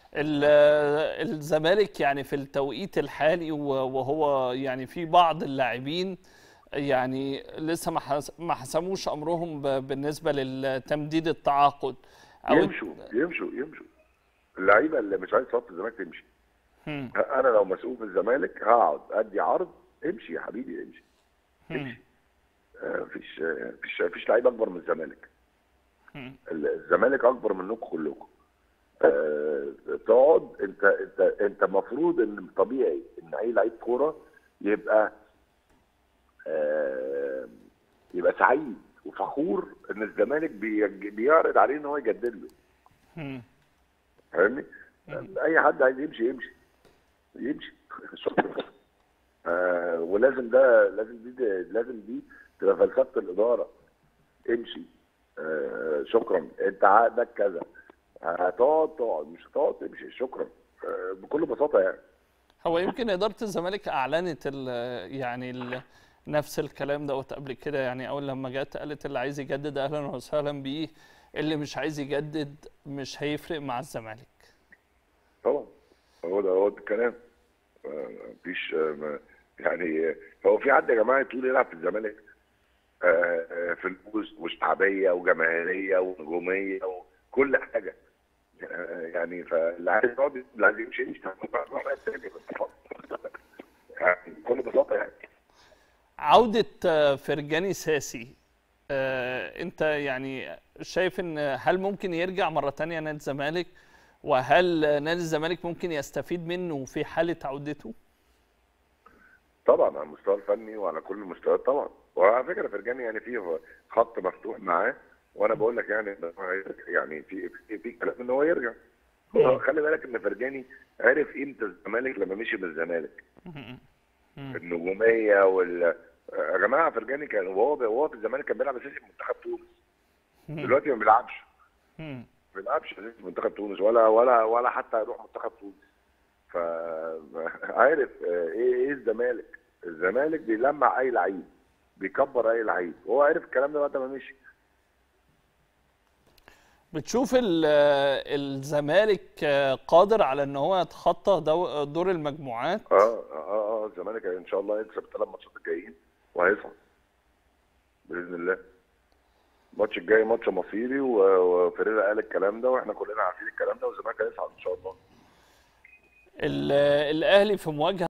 ال- الزمالك يعني في التوقيت الحالي و- وهو يعني في بعض اللاعبين يعني لسه ما حس- ما حسموش امرهم ب- بالنسبه للتمديد التعاقد او يمشوا يمشوا يمشوا اللعيبه اللي مش عايز تصاب في الزمالك تمشي هم، انا لو مسؤول في الزمالك هقعد ادي عرض امشي يا حبيبي امشي هم، آه، مفيش آه، مفيش مفيش لعيب اكبر من الزمالك هم، الزمالك اكبر منكم كلكم آه، تقعد انت انت انت المفروض ان طبيعي ان اي لعيب كوره يبقى آه، يبقى سعيد وفخور ان الزمالك بيج- بيعرض عليه ان هو يجدد له هم. فاهمني؟ اي حد عايز يمشي يمشي يمشي شكرا آه ولازم ده لازم دي لازم دي تبقى فلسفه الاداره امشي آه شكرا انت عقدك كذا هتقعد تقعد مش هتقعد تمشي شكرا آه بكل بساطه يعني هو يمكن إدارة الزمالك أعلنت ال يعني ال نفس الكلام دوت قبل كده يعني أول لما جت قالت اللي عايز يجدد أهلا وسهلا بيه اللي مش عايز يجدد مش هيفرق مع الزمالك طبعا هو ده هو ده الكلام آه، مفيش آه، ما- يعني آه، هو في حد يا جماعه يطول يلعب في الزمالك آه، آه، فلوس وشعبيه وجماهيريه ونجوميه وكل حاجه آه، يعني فاللي عايز يقعد اللي عايز يمشي يمشي روح بقى تاني. يعني بكل بساطه يعني عودة آه، فرجاني ساسي آه، أنت يعني شايف إن هل ممكن يرجع مرة تانية نادي الزمالك وهل نادي الزمالك ممكن يستفيد منه في حالة عودته؟ طبعا على المستوى الفني وعلى كل المستويات طبعا وعلى فكره فرجاني يعني في خط مفتوح معاه وانا بقول لك يعني إن هو هيرجع. يعني في في, في كلام ان هو يرجع هو خلي بالك ان فرجاني عرف قيمه الزمالك لما مشي من الزمالك النجوميه وال يا جماعه فرجاني كان وهو وهو في الزمالك كان بيلعب اساسي في منتخب تونس دلوقتي ما بيلعبش مم. ما بيلعبش اساسي في منتخب تونس ولا ولا ولا حتى هيروح منتخب تونس فعارف ايه ايه الزمالك الزمالك بيلمع اي لعيب بيكبر اي لعيب وهو عارف الكلام ده وقت ما مشي بتشوف ال- الزمالك قادر على ان هو يتخطى دو- دور المجموعات اه اه اه الزمالك ان شاء الله هيكسب الثلاث ماتشات الجايين وهيصعد باذن الله الماتش الجاي ماتش مصيري و- وفريرا قال الكلام ده واحنا كلنا عارفين الكلام ده والزمالك هيصعد ان شاء الله ال- الاهلي في مواجهه